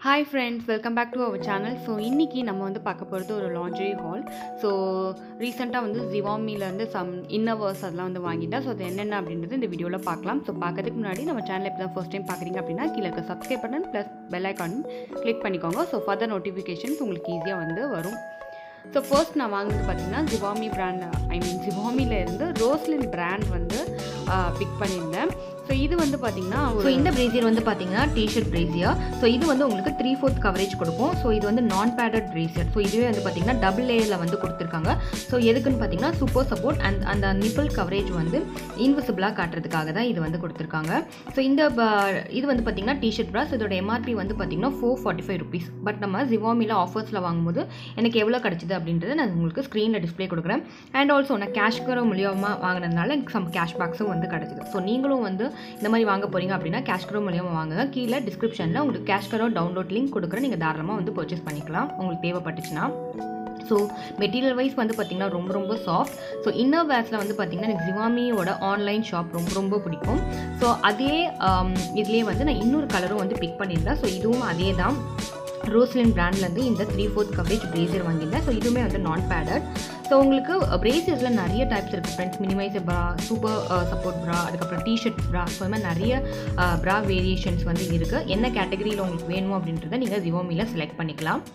hi friends welcome back to our channel so இன்றைக்கி நம்ம வந்து பார்க்க போகிறது ஒரு லாண்ட்ரி ஹால் ஸோ ரீசெண்டாக வந்து ஜிவாமிலேருந்து சம் இன்னவர்ஸ் அதெல்லாம் வந்து வாங்கிட்டேன் ஸோ அது என்னென்ன அப்படின்றது இந்த வீடியோவில் பார்க்கலாம் ஸோ பார்க்கறதுக்கு முன்னாடி நம்ம சேனல் இப்போ தான் ஃபஸ்ட் டைம் பார்க்குறீங்க அப்படின்னா கீழே இருக்க subscribe button plus bell icon click பண்ணிக்கோங்க ஸோ ஃபர்தர் நோட்டிஃபிகேஷன்ஸ் உங்களுக்கு ஈஸியாக வந்து வரும் ஸோ ஃபர்ஸ்ட் நான் வாங்கினது பார்த்தீங்கன்னா ஜிவாமி பிராண்ட் ஐ மீன் ஜிவாமியில் இருந்து ரோஸ்லின் பிராண்ட் வந்து பிக் பண்ணியிருந்தேன் ஸோ இது வந்து பார்த்தீங்கன்னா ஸோ இந்த பிரேசியர் வந்து பார்த்தீங்கன்னா டிஷர்ட் பிரேசியர் ஸோ இது வந்து உங்களுக்கு த்ரீ ஃபோர்த் கவரேஜ் கொடுக்கும் ஸோ இது வந்து நான் பேடட் பிரேசியர் ஸோ இதுவே வந்து பார்த்தீங்கன்னா டபுள் லேயரில் வந்து கொடுத்துருக்காங்க ஸோ எதுக்குன்னு பார்த்தீங்கன்னா சூப்பர் சப்போர்ட் அண்ட் அந்த நிப்பிள் கவரேஜ் வந்து இன்விசிபிளாக காட்டுறதுக்காக தான் இது வந்து கொடுத்துருக்காங்க ஸோ இந்த ப- இது வந்து பார்த்தீங்கன்னா டிஷர்ட் ப்ராஸ் இதோட எம்ஆர்பி வந்து பார்த்தீங்கன்னா four forty five rupees but நம்ம ஜிவாமியில் ஆஃபர்ஸில் வாங்கும்போது எனக்கு எவ்வளோ கிடச்சிது அப்படின்றத நான் உங்களுக்கு ஸ்க்ரீனில் டிஸ்ப்ளே கொடுக்குறேன் அண்ட் ஆல்சோ நான் கேஷ் கரோ மூலியமாக வாங்கினதுனால எனக்கு சம் கேஷ் பேக்ஸும் வந்து கிடச்சிது ஸோ நீங்களும் வந்து இந்த மாதிரி வாங்க போகிறீங்க அப்படின்னா கேஷ் கரோ மூலியமாக வாங்குங்க கீழே டிஸ்கிரிப்ஷனில் உங்களுக்கு கேஷ் கரோ டவுன்லோட் லிங்க் கொடுக்குறேன் நீங்கள் தாராளமாக வந்து பர்ச்சேஸ் பண்ணிக்கலாம் உங்களுக்கு தேவைப்பட்டுச்சுன்னா ஸோ மெட்டீரியல் வைஸ் வந்து பார்த்திங்கன்னா ரொம்ப ரொம்ப சாஃப்ட் ஸோ இன்னர் வேர்ஸில் வந்து பார்த்திங்கன்னா எனக்கு ஜிவாமியோட ஆன்லைன் ஷாப் ரொம்ப ரொம்ப பிடிக்கும் ஸோ அதே இதுலேயே வந்து நான் இன்னொரு கலரும் வந்து பிக் பண்ணியிருந்தேன் ஸோ இதுவும் அதே தான் ரோஸ்லின் பிராண்ட்லேருந்து இந்த த்ரீ ஃபோர்த் கவரேஜ் பிரேசர் வாங்கியிருந்தேன் ஸோ இதுவுமே வந்து நான் பேடட் ஸோ உங்களுக்கு பிரேசர்ஸில் நிறைய டைப்ஸ் இருக்குது friends minimize bra super support bra அதுக்கப்புறம் டிஷர்ட் ப்ரா ஸோ இந்த மாதிரி நிறைய ப்ரா வேரியேஷன்ஸ் வந்து இருக்குது என்ன கேட்டகரியில் உங்களுக்கு வேணும் அப்படின்றத நீங்கள் ஜிவோமியில் செலக்ட் பண்ணிக்கலாம்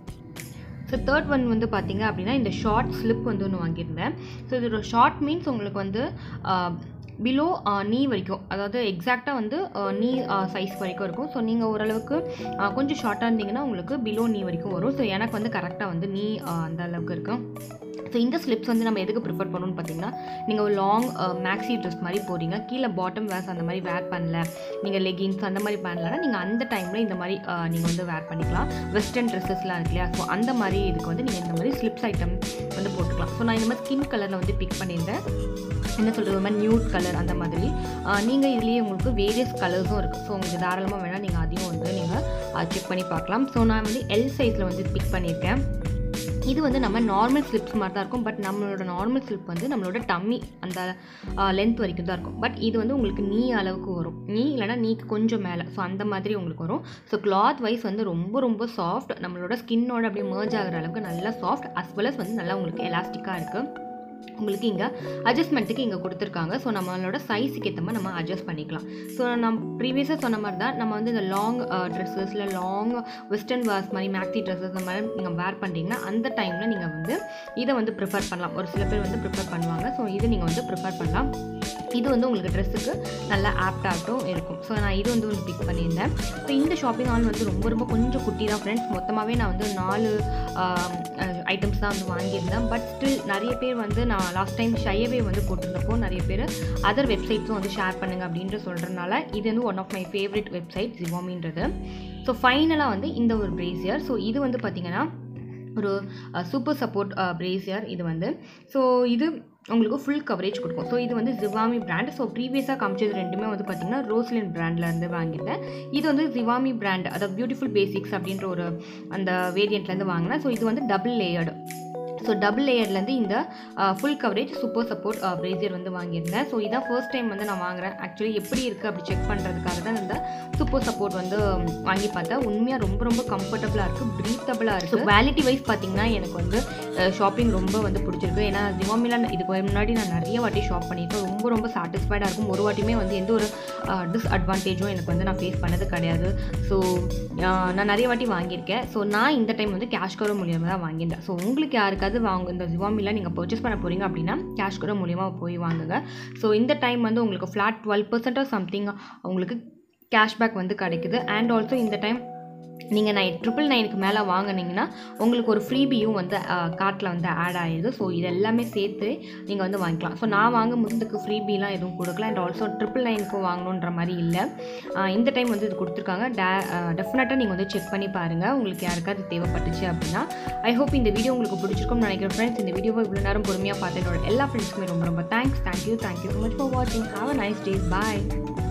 ஸோ தேர்ட் ஒன் வந்து பார்த்தீங்க அப்படின்னா இந்த ஷார்ட் ஸ்லிப் வந்து ஒன்று வாங்கியிருந்தேன் ஸோ இதோட ஷார்ட் மீன்ஸ் உங்களுக்கு வந்து பிலோ நீ வரைக்கும் அதாவது எக்ஸாக்டாக வந்து நீ சைஸ் வரைக்கும் இருக்கும் ஸோ நீங்கள் ஓரளவுக்கு ஆஹ், கொஞ்சம் ஷார்ட்டாக இருந்தீங்கன்னா உங்களுக்கு பிலோ நீ வரைக்கும் வரும் ஸோ எனக்கு வந்து கரெக்டாக வந்து நீ அந்த அளவுக்கு இருக்கும் ஸோ இந்த ஸ்லிப்ஸ் வந்து நம்ம எதுக்கு ப்ரிஃபர் பண்ணணும்னு பார்த்தீங்கன்னா நீங்கள் ஒரு லாங் மேக்ஸி ட்ரெஸ் மாதிரி போகிறீங்க கீழே பாட்டம் வேர்ஸ் அந்த மாதிரி வேர் பண்ணல நீங்கள் லெகின்ஸ் அந்த மாதிரி பண்ணலன்னா நீங்கள் அந்த டைமில் இந்த மாதிரி நீங்கள் வந்து வேர் பண்ணிக்கலாம் வெஸ்டர்ன் ட்ரெஸ்ஸஸ்லாம் இருக்கு இல்லையா ஸோ அந்த மாதிரி இதுக்கு வந்து நீங்கள் இந்த மாதிரி ஸ்லிப்ஸ் ஐட்டம் வந்து போட்டுக்கலாம் ஸோ நான் இந்த மாதிரி ஸ்கின் கலரில் வந்து பிக் பண்ணியிருந்தேன் என்ன சொல்கிறது ஒரு மாதிரி நியூட் கலர் அந்த மாதிரி நீங்கள் இதுலேயே உங்களுக்கு வேரியஸ் கலர்ஸும் இருக்குது ஸோ உங்களுக்கு தாராளமாக வேணால் நீங்கள் அதையும் வந்து நீங்கள் செக் பண்ணி பார்க்கலாம் ஸோ நான் வந்து எல் சைஸில் வந்து பிக் பண்ணியிருக்கேன் இது வந்து நம்ம நார்மல் ஸ்லிப்ஸ் மாதிரி தான் இருக்கும் பட் நம்மளோட நார்மல் ஸ்லிப் வந்து நம்மளோட டம்மி அந்த லென்த் வரைக்கும் தான் இருக்கும் பட் இது வந்து உங்களுக்கு நீ அளவுக்கு வரும் நீ இல்லைனா நீக்கு கொஞ்சம் மேலே ஸோ அந்த மாதிரி உங்களுக்கு வரும் ஸோ கிளாத் வைஸ் வந்து ரொம்ப ரொம்ப சாஃப்ட் நம்மளோட ஸ்கின்னோட அப்படியே merge ஆகிற அளவுக்கு நல்லா சாஃப்ட் as well as வந்து நல்லா உங்களுக்கு எலாஸ்டிக்காக இருக்குது உங்களுக்கு இங்கே அட்ஜஸ்ட்மெண்ட்டுக்கு இங்கே கொடுத்துருக்காங்க ஸோ நம்மளோட சைஸுக்கு ஏற்ற மாதிரி நம்ம அட்ஜஸ்ட் பண்ணிக்கலாம் ஸோ நம்ம ப்ரீவியஸாக சொன்ன மாதிரி தான் நம்ம வந்து இந்த லாங் ட்ரெஸ்ஸஸ் இல்லை லாங் வெஸ்டர்ன் வேர்ஸ் மாதிரி மேக்ஸி ட்ரெஸ்ஸஸ் அந்த மாதிரி நீங்கள் வேர் பண்ணுறீங்கன்னா அந்த டைமில் நீங்கள் வந்து இதை வந்து ப்ரிஃபர் பண்ணலாம் ஒரு சில பேர் வந்து ப்ரிஃபர் பண்ணுவாங்க ஸோ இதை நீங்கள் வந்து ப்ரிஃபர் பண்ணலாம் இது வந்து உங்களுக்கு ட்ரெஸ்ஸுக்கு நல்லா ஆப்டாகட்டும் இருக்கும் ஸோ நான் இது வந்து ஒன்று பிக் பண்ணியிருந்தேன் ஸோ இந்த ஷாப்பிங் ஆல் வந்து ரொம்ப ரொம்ப கொஞ்சம் குட்டி தான் ஃப்ரெண்ட்ஸ் மொத்தமாகவே நான் வந்து நாலு ஐட்டம்ஸ் தான் வந்து வாங்கியிருந்தேன் பட் ஸ்டில் நிறைய பேர் வந்து நான் லாஸ்ட் டைம் ஷையவே வந்து போட்டிருந்தப்போ நிறைய பேர் அதர் வெப்சைட்ஸும் வந்து ஷேர் பண்ணுங்க அப்படின்ற சொல்கிறதுனால இது வந்து one of my favourite website ஜிவாமின்றது ஸோ ஃபைனலாக வந்து இந்த ஒரு பிரேசியர் ஸோ இது வந்து பார்த்திங்கன்னா ஒரு சூப்பர் சப்போர்ட் பிரேசியர் இது வந்து ஸோ இது உங்களுக்கு ஃபுல் கவரேஜ் கொடுக்கும் ஸோ இது வந்து ஜிவாமி பிராண்ட் ஸோ ப்ரீவியஸாக காமிச்சது ரெண்டுமே வந்து பார்த்தீங்கன்னா ரோஸ்லின் பிராண்டில் இருந்து வாங்கிட்டேன் இது வந்து ஜிவாமி பிராண்ட் அதாவது பியூட்டிஃபுல் பேசிக்ஸ் அப்படின்ற ஒரு அந்த வேரியண்ட்லேருந்து வாங்கினேன் ஸோ இது வந்து டபுள் லேயர்டு ஸோ டபுள் லேயர்லேருந்து இந்த full coverage super support brassiere வந்து வாங்கியிருந்தேன் ஸோ இதான் ஃபர்ஸ்ட் டைம் வந்து நான் வாங்குறேன் ஆக்சுவலி எப்படி இருக்குது அப்படி செக் பண்ணுறதுக்காக தான் இந்த சூப்பர் சப்போர்ட் வந்து ம், வாங்கி பார்த்தேன் உண்மையாக ரொம்ப ரொம்ப கம்ஃபர்டபுளாக இருக்குது ப்ரீத்தபிளாக இருக்குது குவாலிட்டி வைஸ் பார்த்தீங்கன்னா எனக்கு வந்து ஷாப்பிங் ரொம்ப வந்து பிடிச்சிருக்கு ஏன்னா ஜிவாமில இதுக்கு முன்னாடி நான் நிறைய வாட்டி ஷாப் பண்ணியிருக்கேன் ரொம்ப ரொம்ப சாட்டிஸ்ஃபைடாக இருக்கும் ஒரு வாட்டியுமே வந்து எந்த ஒரு டிஸ்அட்வான்டேஜும் எனக்கு வந்து நான் ஃபேஸ் பண்ணது கிடையாது ஸோ நான் நிறைய வாட்டி வாங்கியிருக்கேன் ஸோ நான் இந்த டைம் வந்து கேஷ் கரோ மூலியமாக தான் வாங்கியிருந்தேன் ஸோ உங்களுக்கு யாருக்காவது வாங்க இந்த ஜிவாமியில் நீங்கள் பர்ச்சேஸ் பண்ண போகிறீங்க அப்படின்னா கேஷ் கரோ மூலியமாக போய் வாங்குங்க ஸோ இந்த டைம் வந்து உங்களுக்கு ஃப்ளாட் டுவெல் பர்சன்ட் சம்திங் உங்களுக்கு கேஷ்பேக் வந்து கிடைக்குது அண்ட் ஆல்சோ இந்த டைம் நீங்கள் நைன் ட்ரிபிள் நைனுக்கு மேலே வாங்குனீங்கன்னா உங்களுக்கு ஒரு ஃப்ரீபியும் வந்து கார்ட்டில் வந்து ஆட் ஆயிடுது ஸோ இது எல்லாமே சேர்த்து நீங்கள் வந்து வாங்கிக்கலாம் ஸோ நான் வாங்கும்போது இதுக்கு ஃப்ரீபிலாம் எதுவும் கொடுக்கல அண்ட் ஆல்சோ ட்ரிபிள் நைனுக்கு வாங்கணுன்ற மாதிரி இல்லை ஆஹ் இந்த டைம் வந்து இது கொடுத்துருக்காங்க டே டெஃபினட்டாக நீங்கள் வந்து செக் பண்ணி பாருங்கள் உங்களுக்கு யாருக்காவது தேவைப்பட்டுச்சு அப்படின்னா ஐ ஹோப் இந்த வீடியோ உங்களுக்கு பிடிச்சிருக்கும்னு நினைக்கிறேன் ஃப்ரெண்ட்ஸ் இந்த வீடியோவை இவ்வளோ நேரம் பொறுமையாக பார்த்து என்னோட எல்லா ஃப்ரெண்ட்ஸ்க்குமே ரொம்ப ரொம்ப thanks thank you thank you so much for வாட்சிங் have a nice days bye